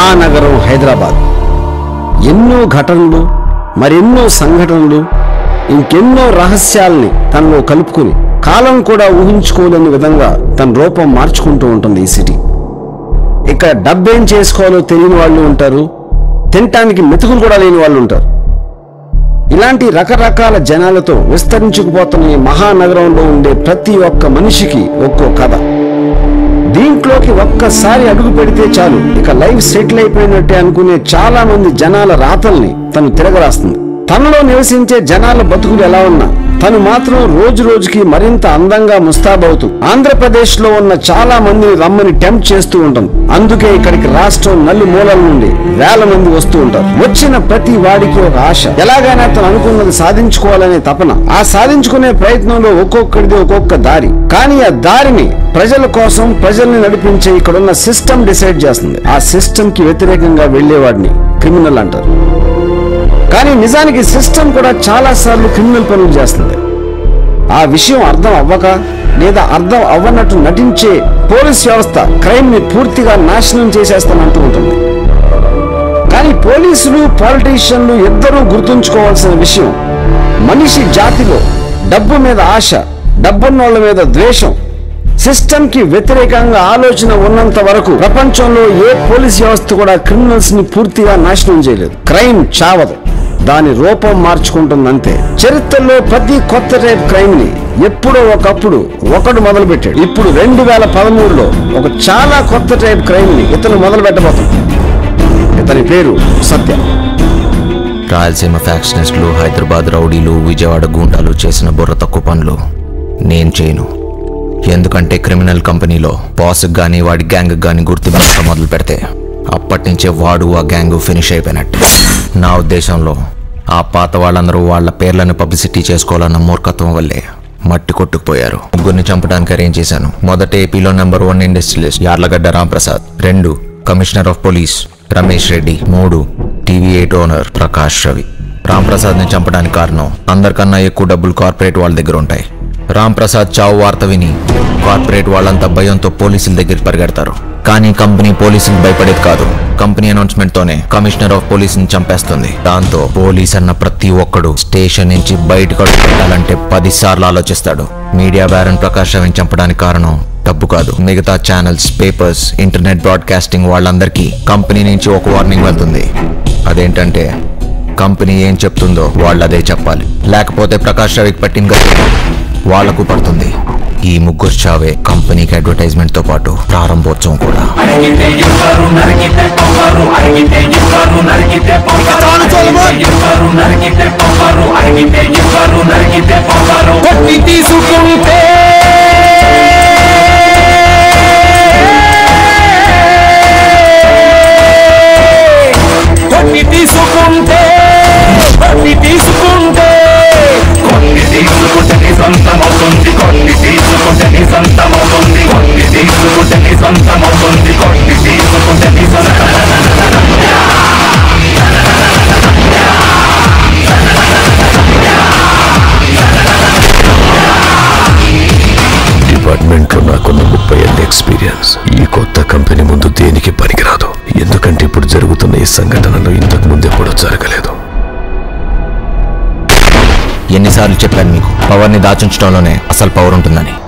మహానగరం హైదరాబాద్ ఎన్నో ఘటనలు మరెన్నో సంఘటనలు ఇంకెన్నో రహస్యాల్ని తనలో కలుపుకుని కాలం కూడా ఊహించుకోలేని విధంగా తన రూపం మార్చుకుంటూ ఉంటుంది ఈ సిటీ ఇక్కడ డబ్బేం చేసుకోవాలో తెలియని వాళ్ళు ఉంటారు తినటానికి మెతుకులు కూడా లేని వాళ్ళు ఉంటారు ఇలాంటి రకరకాల జనాలతో విస్తరించుకుపోతున్న ఈ మహానగరంలో ఉండే ప్రతి ఒక్క మనిషికి ఒక్కో కథ దీంట్లోకి ఒక్కసారి అడుగు పెడితే చాలు ఇక లైఫ్ సెటిల్ అయిపోయినట్టే అనుకునే చాలా మంది జనాల రాతల్ని తను తిరగరాస్తుంది తనలో నివసించే జనాల బతుకులు ఎలా ఉన్నా తను మాత్రం రోజు రోజుకి మరింత అందంగా ముస్తాబవుతూ ఆంధ్రప్రదేశ్ లో ఉన్న చాలా మందిని రమ్మని టెంప్ట్ చేస్తూ ఉంటుంది అందుకే ఇక్కడికి రాష్ట్రం నలు మూలల నుండి వేల మంది వస్తూ ఉంటారు వచ్చిన ప్రతి వాడికి ఒక ఆశ ఎలాగైనా తను అనుకున్నది సాధించుకోవాలనే తపన ఆ సాధించుకునే ప్రయత్నంలో ఒక్కొక్కడిది ఒక్కొక్క దారి కానీ ఆ దారిని ప్రజల కోసం ప్రజల్ని నడిపించే ఇక్కడున్న సిస్టమ్ డిసైడ్ చేస్తుంది ఆ సిస్టమ్ కి వ్యతిరేకంగా వెళ్లేవాడిని క్రిమినల్ అంటారు కానీ నిజానికి సిస్టమ్ కూడా చాలా సార్లు క్రిమినల్ పనులు చేస్తుంది ఆ విషయం అర్థం అవ్వక లేదా అర్థం అవ్వనట్టు నటించే పోలీస్ వ్యవస్థ క్రైమ్ ని పూర్తిగా నాశనం చేసేస్తానంటూ ఉంటుంది కానీ పోలీసులు పాలిటీషియన్లు ఇద్దరూ గుర్తుంచుకోవాల్సిన విషయం మనిషి జాతిలో డబ్బు మీద ఆశ డబ్బున్నోళ్ల మీద ద్వేషం సిస్టమ్ కి వ్యతిరేకంగా ఆలోచన ఉన్నంత వరకు ప్రపంచంలో ఏ పోలీస్ వ్యవస్థ కూడా క్రిమినల్స్ ని పూర్తిగా నాశనం చేయలేదు క్రైమ్ చావదు దాని రూపం మార్చుకుంటుందంతే చరిత్రలో ప్రతి కొత్త టైప్ క్రైమ్ ని ఎప్పుడో ఒకప్పుడు ఒకడు మొదలు పెట్టాడు ఇప్పుడు రెండు వేల పదమూడులో ఒక చాలా కొత్త టైప్ క్రైమ్ ని ఇతను మొదలు పెట్టబోతుంది ఇతని పేరు సత్య రాయలసీమ ఫ్యాక్షనిస్టులు హైదరాబాద్ రౌడీలు విజయవాడ గూండాలు చేసిన బుర్ర తక్కువ పనులు నేను చేయను ఎందుకంటే క్రిమినల్ కంపెనీలో బాస్కి కానీ వాడి గ్యాంగ్ కానీ గుర్తింపు మొదలు పెడితే అప్పటి నుంచే వాడు ఆ గ్యాంగ్ ఫినిష్ అయిపోయినట్టు నా ఉద్దేశంలో ఆ పాత వాళ్ళందరూ వాళ్ళ పేర్లను పబ్లిసిటీ చేసుకోవాలన్న మూర్ఖత్వం వల్లే మట్టి కొట్టుకుపోయారు ముగ్గురిని చంపడానికి అరేంజ్ చేశాను మొదట ఏపీలో number one industrialist Yarlagadda Ramprasad రెండు commissioner of police Ramesh Reddy మూడు TV eight owner Prakash Ravi Ramprasad ని చంపడానికి కారణం అందరికన్నా ఎక్కువ డబ్బులు కార్పొరేట్ వాళ్ళ దగ్గర ఉంటాయి రాంప్రసాద్ చావు వార్త విని కార్పొరేట్ వాళ్ళంతా భయంతో పోలీసుల దగ్గరికి పరిగెడతారు కానీ కంపెనీ పోలీసులకు భయపడేది కాదు కంపెనీ అనౌన్స్మెంట్ తోనే కమిషనర్ ఆఫ్ పోలీస్ ని చంపేస్తుంది దాంతో పోలీస్ అన్న ప్రతి ఒక్కడు స్టేషన్ నుంచి బయటకు అడుగు పెట్టాలంటే పది సార్లు ఆలోచిస్తాడు మీడియా బ్యారన్ ప్రకాష్ రవిని చంపడానికి కారణం డబ్బు కాదు మిగతా ఛానల్స్ పేపర్స్ ఇంటర్నెట్ బ్రాడ్కాస్టింగ్ వాళ్ళందరికీ కంపెనీ నుంచి ఒక వార్నింగ్ వెళ్తుంది అదేంటంటే కంపెనీ ఏం చెప్తుందో వాళ్ళు అదే చెప్పాలి లేకపోతే ప్రకాష్ రవికి పట్టిన గతి వాళ్లకు పడుతుంది ఈ ముగ్గురు చావే కంపెనీకి అడ్వర్టైజ్మెంట్ తో పాటు ప్రారంభోత్సవం కూడా అడిగితే ఇవ్వరు నరికితే పొగరు అడిగితే ఇవ్వరు నరికితే పొగరు అడిగితే ఇవ్వరు నరికితే పొగరు అడిగితే ఇవ్వరు నరికితే పొగరు కొట్టి తీసుకుంటే కొట్టి తీసుకుంటే కొట్టి తీసుకుంటే కొన్ని తీసుకుంటే నీ సొంతమవుతుంది కొన్ని తీసుకుంటే నీ సొంతమవుతుంది కొన్ని తీసుకుంటే నీ సొంతమవుతుంది కొన్ని తీసుకుంటే నీ సొంతం డిపార్ట్మెంట్ లో నాకున్న ముప్పై ఏళ్ళ ఎక్స్పీరియన్స్ ఈ కొత్త కంపెనీ ముందు దేనికి పనికిరాదు ఎందుకంటే ఇప్పుడు జరుగుతున్న ఈ సంఘటనలు ఇంతకు ముందు ఎప్పుడూ జరగలేదు ఎన్నిసార్లు చెప్పాను మీకు పవర్ని దాచుంచడంలోనే అసలు పవర్ ఉంటుందని